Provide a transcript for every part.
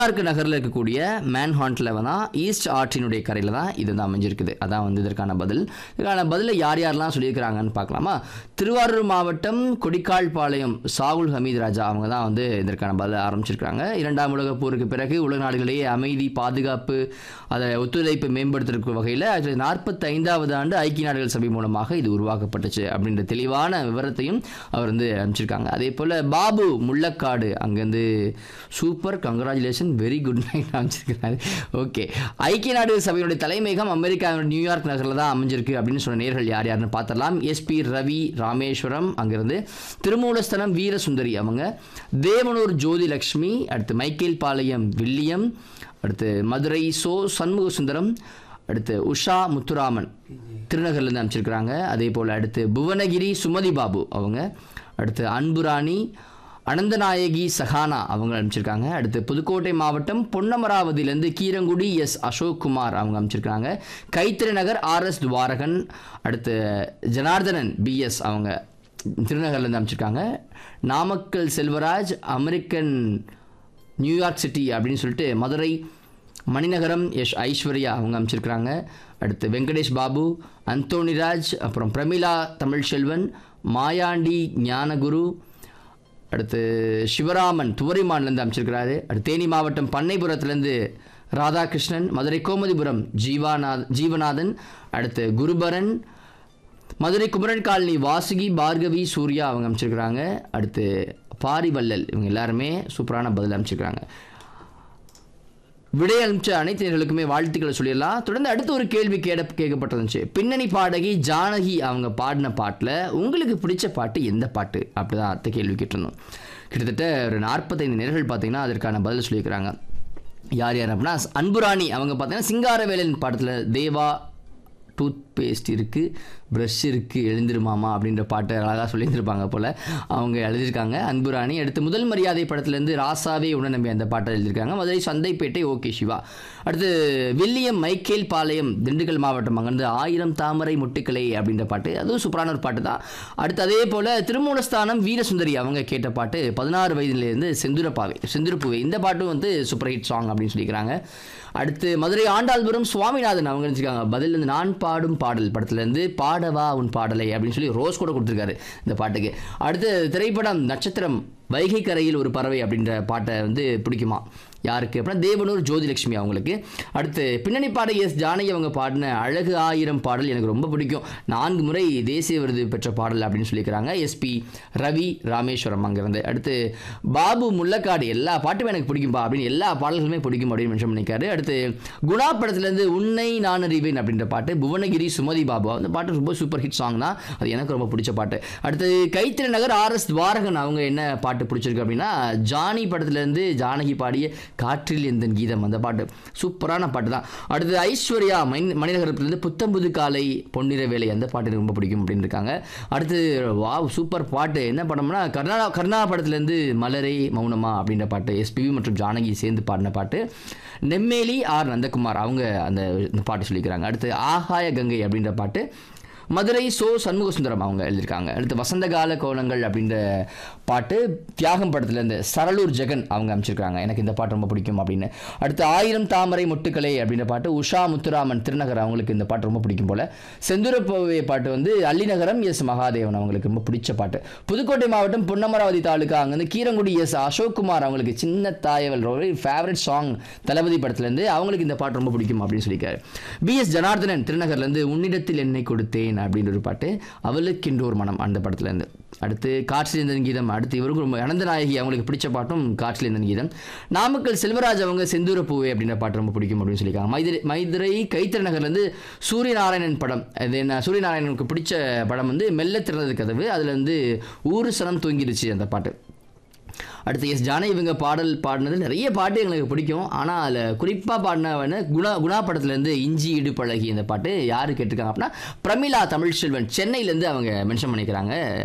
New York நகரில் இருக்கக்கூடிய மேன்ஹாண்டில் தான் ஈஸ்ட் ஆற்றினுடைய கரையில் தான் இது வந்து அமைஞ்சிருக்குது அதான் வந்து இதற்கான பதில் இதற்கான பதிலை யார் யாரெல்லாம் சொல்லியிருக்கிறாங்கன்னு பார்க்கலாமா திருவாரூர் மாவட்டம் கொடிக்கால்பாளையம் சாகுல் ஹமீத் ராஜா அவங்க தான் வந்து இதற்கான பதிலை ஆரம்பிச்சிருக்காங்க இரண்டாம் உலகப் போருக்கு பிறகு உலக நாடுகளிலேயே அமைதி பாதுகாப்பு அதை ஒத்துழைப்பு மேம்படுத்துறதுக்கு வகையில் அது நாற்பத்தி ஐந்தாவது ஆண்டு ஐக்கிய நாடுகள் சபை மூலமாக இது உருவாக்கப்பட்டுச்சு அப்படின்ற தெளிவான விவரத்தையும் அவர் வந்து அனுப்பிச்சிருக்காங்க அதே போல் பாபு முள்ளக்காடு அங்கேருந்து super congratulation very good night அமைச்சிருக்கிறாரு ஓகே ஐக்கிய நாடுகள் சபையினுடைய தலைமையகம் அமெரிக்காவின் நியூயார்க் நகரில் தான் அமைஞ்சிருக்கு அப்படின்னு சொன்ன நேர்கள் யார் யாருன்னு பார்த்தரலாம் எஸ்பி ரவி ராமேஸ்வரம் அங்கிருந்து திருமூலஸ்தலம் வீரசுந்தரி அவங்க தேவனூர் ஜோதி லக்ஷ்மி அடுத்து மைக்கேல் பாளையம் வில்லியம் அடுத்து மதுரை சோ சண்முக சுந்தரம் அடுத்து உஷா முத்துராமன் திருநகர்லேருந்து அமைச்சிருக்கிறாங்க அதே போல் அடுத்து புவனகிரி சுமதி பாபு அவங்க அடுத்து அன்புராணி அனந்தநாயகி சஹானா அவங்க அனுப்பிச்சிருக்காங்க அடுத்து புதுக்கோட்டை மாவட்டம் பொன்னமராவதியிலேருந்து கீரங்குடி எஸ் அசோக் குமார் அவங்க அனுப்பிச்சிருக்காங்க கைத்திரை நகர் ஆர்எஸ் துவாரகன் அடுத்து ஜனார்தனன் பிஎஸ் அவங்க திருநகர்லேருந்து அனுப்பிச்சிருக்காங்க Namakkal Selvaraj American New York city அப்படின்னு சொல்லிட்டு மதுரை மணிநகரம் எஸ் ஐஸ்வர்யா அவங்க அமைச்சிருக்கிறாங்க அடுத்து வெங்கடேஷ் பாபு அந்தோணிராஜ் அப்புறம் பிரமிளா தமிழ்செல்வன் மாயாண்டி ஞானகுரு அடுத்து சிவராமன் துவரிமான்லேருந்து அமைச்சிருக்கிறாரு அடுத்து தேனி மாவட்டம் பண்ணைபுரத்துலேருந்து ராதாகிருஷ்ணன் மதுரை கோமதிபுரம் ஜீவாநாத் ஜீவநாதன் அடுத்து குருபரன் மதுரை குமரன் காலனி வாசுகி பார்கவி சூர்யா அவங்க அமைச்சிருக்கிறாங்க அடுத்து பாரிவல்லல் இவங்க எல்லாருமே சூப்பரான பதில் அமைச்சிருக்கிறாங்க விடை அனுப்பிச்ச அனைத்து நேர்களுக்குமே வாழ்த்துக்களை சொல்லிடலாம் தொடர்ந்து அடுத்து ஒரு கேள்வி கேட கேட்கப்பட்டிருந்துச்சு பின்னணி பாடகி ஜானகி அவங்க பாடின பாட்டில் உங்களுக்கு பிடிச்ச பாட்டு எந்த பாட்டு அப்படிதான் அடுத்த கேள்வி கேட்டிருந்தோம் கிட்டத்தட்ட ஒரு நாற்பத்தைந்து நேர்கள் பார்த்தீங்கன்னா அதற்கான பதில் சொல்லியிருக்கிறாங்க யார் யார் அப்படின்னா அன்புராணி அவங்க பார்த்தீங்கன்னா சிங்காரவேலன் பாடத்தில் தேவா டூத் பேஸ்ட் இருக்குது ப்ரஷ் இருக்குது எழுந்திருமாமா அப்படின்ற பாட்டை அழகாக சொல்லியிருந்திருப்பாங்க போல் அவங்க எழுதியிருக்காங்க அன்புராணி அடுத்து முதல் மரியாதை படத்துலேருந்து ராசாவே உடனம்பி அந்த பாட்டை எழுதியிருக்காங்க மதுரை சந்தைப்பேட்டை ஓகே சிவா அடுத்து வில்லியம் மைக்கேல் பாளையம் திண்டுக்கல் மாவட்டம் அங்கேருந்து ஆயிரம் தாமரை முட்டுக்களை அப்படின்ற பாட்டு அதுவும் சூப்பரான ஒரு பாட்டு தான் அடுத்து அதே போல் திருமூலஸ்தானம் வீரசுந்தரி அவங்க கேட்ட பாட்டு பதினாறு வயதுலேருந்து செந்துரப்பாவை செந்துரப்புவை இந்த பாட்டும் வந்து சூப்பர் ஹிட் சாங் அப்படின்னு சொல்லிக்கிறாங்க அடுத்து மதுரை ஆண்டாள்புரம் சுவாமிநாதன் அவங்க நினச்சிருக்காங்க பதில் வந்து நான் பாடும் பாடல் படத்துலேருந்து பாடவா உன் பாடலை அப்படின்னு சொல்லி ரோஸ் கூட கொடுத்துருக்காரு இந்த பாட்டுக்கு அடுத்து திரைப்படம் நட்சத்திரம் வைகை கரையில் ஒரு பறவை அப்படின்ற பாட்டை வந்து பிடிக்குமா யாருக்கு அப்படின்னா தேவனூர் ஜோதிலட்சுமி அவங்களுக்கு அடுத்து பின்னணி பாடகி எஸ் ஜானகி அவங்க பாடின அழகு ஆயிரம் பாடல் எனக்கு ரொம்ப பிடிக்கும் நான்கு முறை தேசிய விருது பெற்ற பாடல் அப்படின்னு சொல்லியிருக்கிறாங்க எஸ்பி ரவி ராமேஸ்வரம் அங்கேருந்து அடுத்து பாபு முள்ளக்காடு எல்லா பாட்டுமே எனக்கு பிடிக்கும்பா அப்படின்னு எல்லா பாடல்களுமே பிடிக்கும் அப்படின்னு மென்ஷன் பண்ணியிருக்காரு அடுத்து குணா படத்துலேருந்து உன்னை நான் அறிவேன் அப்படின்ற பாட்டு புவனகிரி சுமதி பாபு அந்த பாட்டு ரொம்ப சூப்பர் ஹிட் சாங் தான் அது எனக்கு ரொம்ப பிடிச்ச பாட்டு அடுத்து கைத்திரை நகர் ஆர்எஸ் துவாரகன் அவங்க என்ன பாட்டு பிடிச்சிருக்கு அப்படின்னா ஜானி படத்துலேருந்து ஜானகி பாடிய காற்றில் எந்தன் கீதம் அந்த பாட்டு சூப்பரான பாட்டு தான் அடுத்து ஐஸ்வர்யா மணி மணிநகரத்துலேருந்து புத்தம்புது காலை பொன்னிற வேலை அந்த பாட்டு எனக்கு ரொம்ப பிடிக்கும் அப்படின்னு இருக்காங்க அடுத்து வாவ் சூப்பர் பாட்டு என்ன படம்னா கர்நாடகா கர்நாடகா படத்துலேருந்து மலரே மௌனமா அப்படின்ற பாட்டு எஸ்பிவி மற்றும் ஜானகி சேர்ந்து பாடின பாட்டு நெம்மேலி ஆர் நந்தகுமார் அவங்க அந்த இந்த பாட்டு சொல்லிக்கிறாங்க அடுத்து ஆகாய கங்கை அப்படின்ற பாட்டு மதுரை சோ சண்முக சுந்தரம் அவங்க எழுதியிருக்காங்க அடுத்து வசந்தகால கோலங்கள் அப்படின்ற பாட்டு தியாகம் படத்துலேருந்து சரளூர் ஜெகன் அவங்க அமைச்சிருக்காங்க எனக்கு இந்த பாட்டு ரொம்ப பிடிக்கும் அப்படின்னு அடுத்து ஆயிரம் தாமரை மொட்டுக்களை அப்படின்ற பாட்டு உஷா முத்துராமன் திருநகர் அவங்களுக்கு இந்த பாட்டு ரொம்ப பிடிக்கும் போல செந்துரப்போவே பாட்டு வந்து அள்ளிநகரம் எஸ் மகாதேவன் அவங்களுக்கு ரொம்ப பிடிச்ச பாட்டு புதுக்கோட்டை மாவட்டம் பொன்னமராவதி தாலுக்கா அங்கேருந்து கீரங்குடி எஸ் அசோக் குமார் அவங்களுக்கு சின்ன தாயவல் ஃபேவரட் சாங் தளபதி படத்துலேருந்து அவங்களுக்கு இந்த பாட்டு ரொம்ப பிடிக்கும் அப்படின்னு சொல்லியிருக்காரு பி எஸ் ஜனார்தனன் திருநகர்லேருந்து உன்னிடத்தில் என்னை கொடுத்தேன் அப்படின்ற ஒரு பாட்டு அவளுக்கென்று ஒரு மனம் அந்த படத்துலேருந்து அடுத்து காற்றிலேந்தன் கீதம் அடுத்து இவருக்கும் ரொம்ப அனந்த நாயகி அவங்களுக்கு பிடிச்ச பாட்டும் காற்றிலேந்தன் கீதம் நாமக்கல் செல்வராஜ் அவங்க செந்தூர பூவே அப்படின்ற பாட்டு ரொம்ப பிடிக்கும் அப்படின்னு சொல்லியிருக்காங்க மைதிரை மைதுரை கைத்திர நகர்லேருந்து சூரியநாராயணன் படம் அது என்ன சூரியநாராயணனுக்கு பிடிச்ச படம் வந்து மெல்ல திறந்தது கதவு அதில் வந்து ஊரு சனம் தூங்கிடுச்சு அந்த பாட்டு அடுத்து எஸ் ஜானகி இவங்க பாடல் பாடினது நிறைய பாட்டு எங்களுக்கு பிடிக்கும் ஆனால் அதில் குறிப்பாக பாடின குணா குணா படத்துலேருந்து இஞ்சி இடு பழகி இந்த பாட்டு யார் கேட்டிருக்காங்க அப்படின்னா பிரமிளா தமிழ்செல்வன் சென்னையிலேருந்து அவங்க மென்ஷன் பண்ணிக்கிறாங்க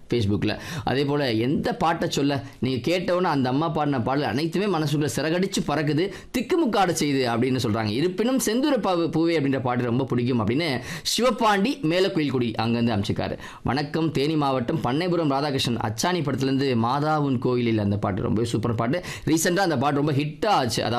ஃபேஸ்புக்கில் அதே போல் எந்த பாட்டை சொல்ல நீங்கள் கேட்டவுடனே அந்த அம்மா பாடின பாடல் அனைத்துமே மனசுக்குள்ள சிறகடிச்சு பறக்குது திக்குமுக்காட செய்யுது அப்படின்னு சொல்கிறாங்க இருப்பினும் செந்தூர பாவு பூவே அப்படின்ற பாட்டு ரொம்ப பிடிக்கும் அப்படின்னு சிவபாண்டி மேலக்குயில்குடி அங்கேருந்து அமைச்சிருக்காரு வணக்கம் தேனி மாவட்டம் பண்ணைபுரம் ராதாகிருஷ்ணன் அச்சாணி படத்துலேருந்து மாதாவுன் கோயிலில் அந்த பாட்டு ரொம்ப சூப்பர் பாட்டு ரீசெண்டாக அந்த பாட்டு ரொம்ப ஹிட் ஆச்சு அதாவது